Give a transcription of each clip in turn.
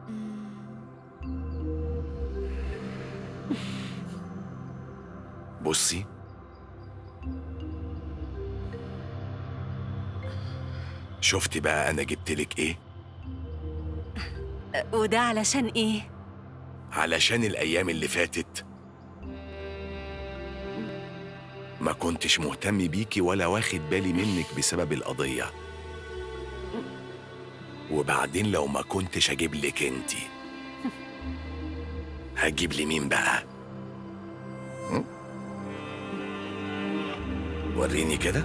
بصي شفتي بقى انا جبتلك ايه وده علشان ايه؟ علشان الايام اللي فاتت ما كنتش مهتم بيكي ولا واخد بالي منك بسبب القضيه وبعدين لو ما كنتش اجيب لك انتي هجيب لي مين بقى م? وريني كده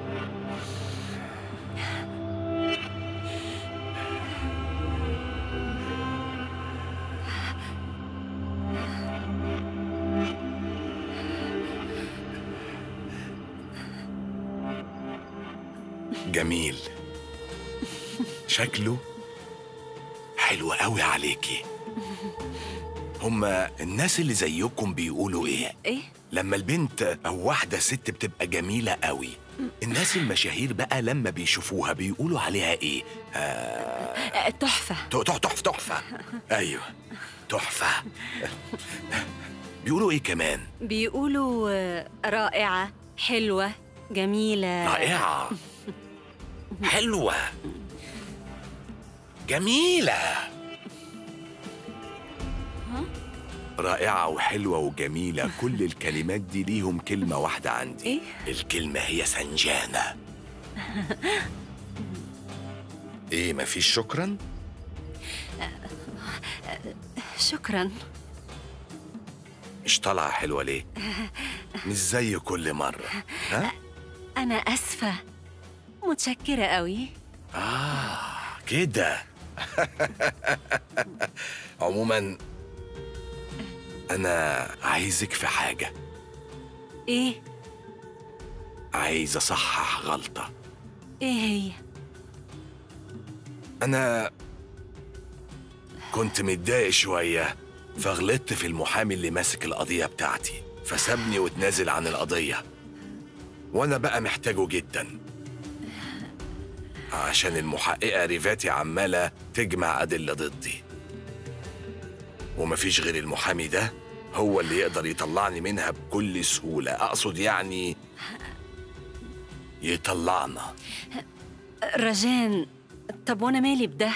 جميل شكله حلو قوي عليكي هما الناس اللي زيكم بيقولوا ايه ايه؟ لما البنت او واحده ست بتبقى جميله قوي الناس المشاهير بقى لما بيشوفوها بيقولوا عليها ايه آه آه، تحفة تحفه تحفه تحفه ايوه تحفه بيقولوا ايه كمان بيقولوا آه، رائعة حلوة جميلة رائعه حلوه جميله رائعة وحلوة وجميلة كل الكلمات دي ليهم كلمة واحدة عندي إيه؟ الكلمة هي سنجانة إيه مفيش شكرا؟ شكرا مش طالعة حلوة ليه؟ مش زي كل مرة ها؟ أنا أسفة متشكرة قوي آه كده عموما أنا عايزك في حاجة إيه؟ عايز أصحح غلطة إيه هي؟ أنا كنت متضايق شوية فغلطت في المحامي اللي ماسك القضية بتاعتي فسابني وتنازل عن القضية وأنا بقى محتاجه جدا عشان المحققة ريفاتي عمالة تجمع أدلة ضدي ومفيش غير المحامي ده هو اللي يقدر يطلعني منها بكل سهولة أقصد يعني يطلعنا رجان طب وأنا مالي بده؟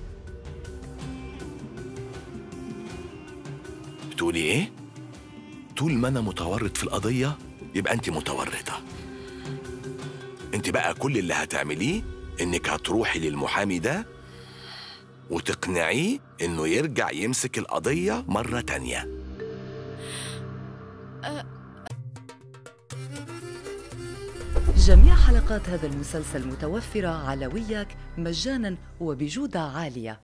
بتقولي ايه؟ طول ما انا متورط في القضية يبقى انت متورطة انت بقى كل اللي هتعمليه انك هتروحي للمحامي ده وتقنعيه انه يرجع يمسك القضية مرة تانية جميع حلقات هذا المسلسل متوفرة على وياك مجانا وبجودة عالية